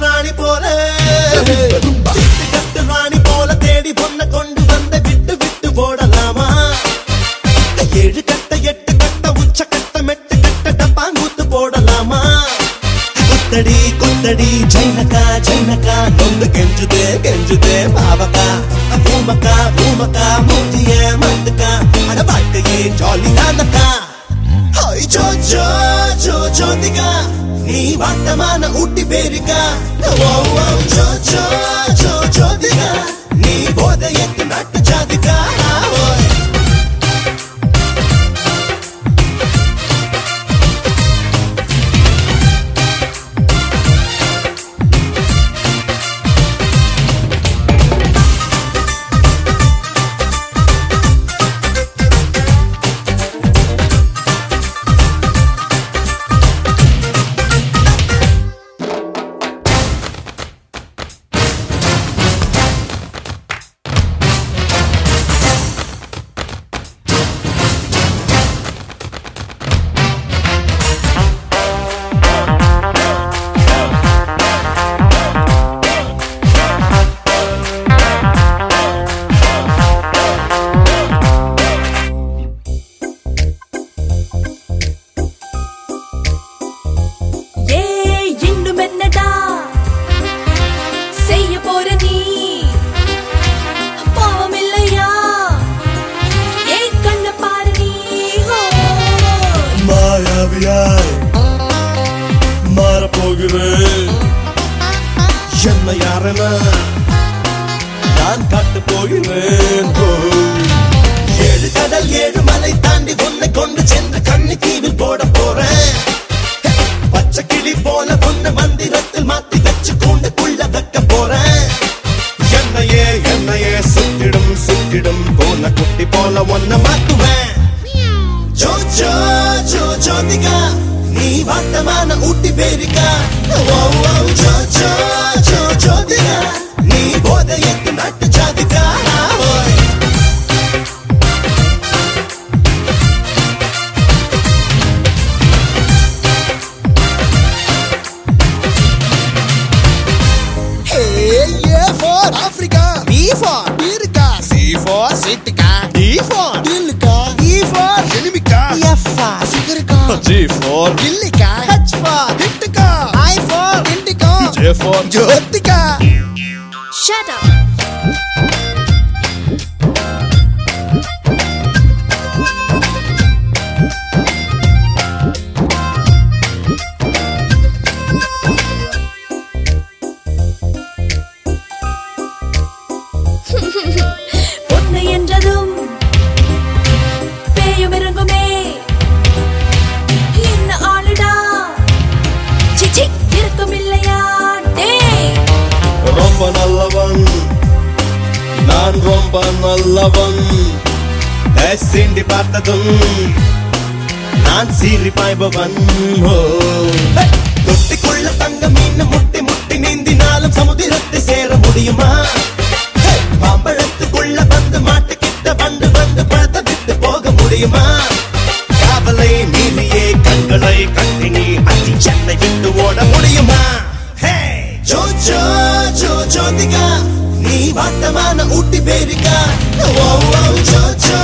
ராணி போல சிட்டு கட்டு ராணி போல தேடி பொண்ண கொண்டு வந்த விட்டு விட்டு போடலாமா ஏழு கட்ட எட்டு கட்ட உச்ச கட்ட மெட்டு கட்ட டப்பாங்கூத்து போடலாமா குத்தடி குத்தடி ஜைனக்கா ஜைனக்கா நொந்து கெஞ்சுதே கெஞ்சுதே பாவக்கா பூமக்கா பூமக்கா மூஞ்சிய மந்துக்கா அட வாழ்க்கையே ஜாலி தானக்கா ஹாய் ஜோ ஜோ ஜோ ஜோதிகா நீ வாட்டமான ஊட்டி பேரிக்கா ஓ ஓ ஜோ ஜோ ஜோ ஜோதிகா நீ போதையத்து நாட்டு ஜாதிகா ஓய் ஏ இன்னும் என்னடா செய்ய போற நீ பாவம் இல்லையா ஏ கண்ண பாரு நீ ஹோ. மாயாவியாய் மாறப்போகிறேன் என்ன யாரென நான் காட்டு போகிறேன் ஓ. ஏழு கடல் ஏழு மலை தாண்டி உன்னை கொண்டு சென்று கண்ணு தீவில் போட போறேன் பச்சை கிளி போல உன்னை மந்திரத்தில் மாத்தி வச்சு கூண்டுக்குள்ள வைக்க போறேன் என்னையே என்னையே சுத்திடும் சுத்திடும் போன குட்டி போல ஒன்ன மாத்துவேன் ஜோ ஜோ ஜோ ஜோதிகா நீ வாட்டமான ஊட்டி பேரிக்கா ஓ ஓ ஜோ ஜோ ஜோ ஜோதிகா நீ போதையத்து நாட்டு ஜாதிகா ஓய் A for Africa. B for Birka. C for Sitka. D for Dilka. E for Enimika. F for Sigarika. G for Gillika. H for Hittika. I for Indica. J for Jyotika. Shut up. பொண்ணு என்றதும் பேயும் இறங்குமே என்ன ஆளுடா சிச்சி இருக்கும் இல்லையா டேய் ரொம்ப நல்லவன் நான் ரொம்ப நல்லவன் சிண்டி பார்த்ததும் நான் சீறி பாய்பவன் ஓ. ஹே! தொட்டிக்குள்ள தங்க மீன் முட்டி முட்டி நீந்தினாலும் சமுதிரத்தை சேர முடியுமா ஹே! மாம்பழத்துக்குள்ள வந்து மாட்டிக்கிட்ட வந்து வந்து பழத்தை விட்டு போக முடியுமா காவலை மீறியே கண்களை கட்டி நீ அஞ்சி சென்னை விட்டு ஓட முடியுமா ஹே! ஜோ ஜோ ஜோ ஜோதிகா நீ வாட்டமான ஊட்டி பேரிக்கா ஓ ஓ ஜோ ஜோ